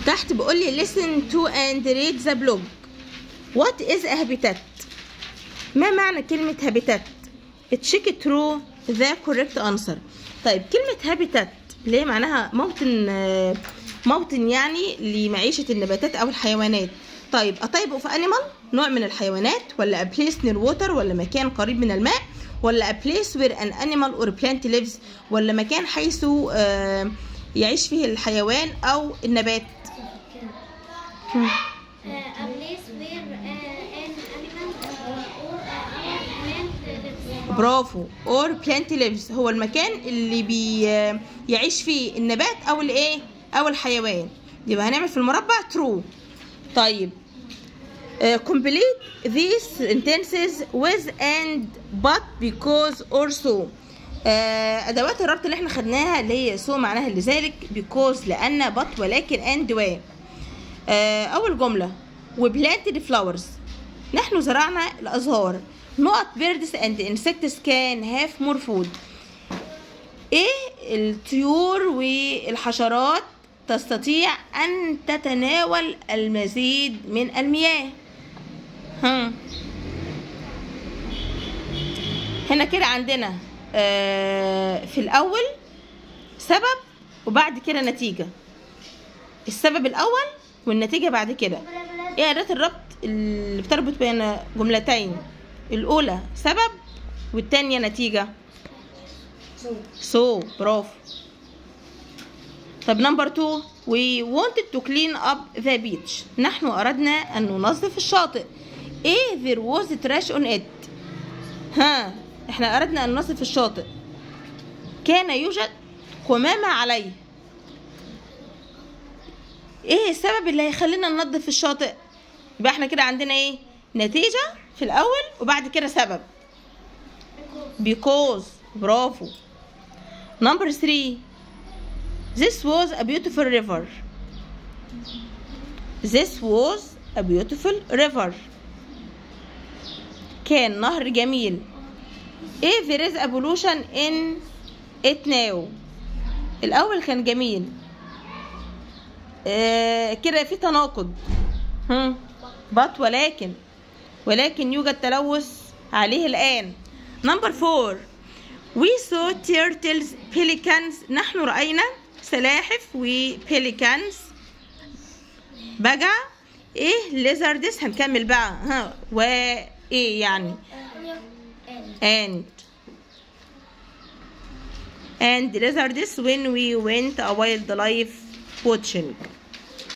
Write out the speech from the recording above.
تحت بيقول لي listen to and read the blog what is a habitat ما معنى كلمة habitat check through the correct answer طيب كلمة habitat اللي هي معناها موطن آه، موطن يعني لمعيشة النباتات أو الحيوانات طيب a type of animal نوع من الحيوانات ولا a place near water ولا مكان قريب من الماء ولا a place where an animal or plant lives ولا مكان حيث آه، يعيش فيه الحيوان أو النبات هم. Uh, a place where uh, an animal uh, or a plant lives. برافو اور بلانت ليفز هو المكان اللي بي يعيش فيه النبات او الايه او الحيوان يبقى هنعمل في المربع ترو طيب uh, complete these sentences with and but because or so uh, ادوات الربط اللي احنا خدناها اللي هي so معناها لذلك because لان but ولكن and و uh, اول جمله وبلانتد flowers نحن زرعنا الازهار نقط بيردز اند انسكتس كان هاف مور فود ايه الطيور والحشرات تستطيع ان تتناول المزيد من المياه ها هنا كده عندنا آه في الاول سبب وبعد كده نتيجه السبب الاول والنتيجه بعد كده ايه اداه الربط اللي بتربط بين جملتين الاولى سبب والتانية نتيجه سو so, برافو طب نمبر 2 we wanted to clean up the beach نحن اردنا ان ننظف الشاطئ ايه there was trash on it ها احنا اردنا ان ننظف الشاطئ كان يوجد قمامة عليه ايه السبب اللي هيخلينا ننظف الشاطئ يبقى احنا كده عندنا ايه نتيجة في الاول وبعد كده سبب because برافو number 3 this was a beautiful river this was a beautiful river كان نهر جميل ايه there is a pollution in it now الاول كان جميل آه كده في تناقض هم but ولكن ولكن يوجد تلوث عليه الآن نمبر فور we saw turtles pelicans نحن رأينا سلاحف وبيليكانز بجع ايه lizards هنكمل بقى ها وايه يعني and and lizards when we went a wildlife watching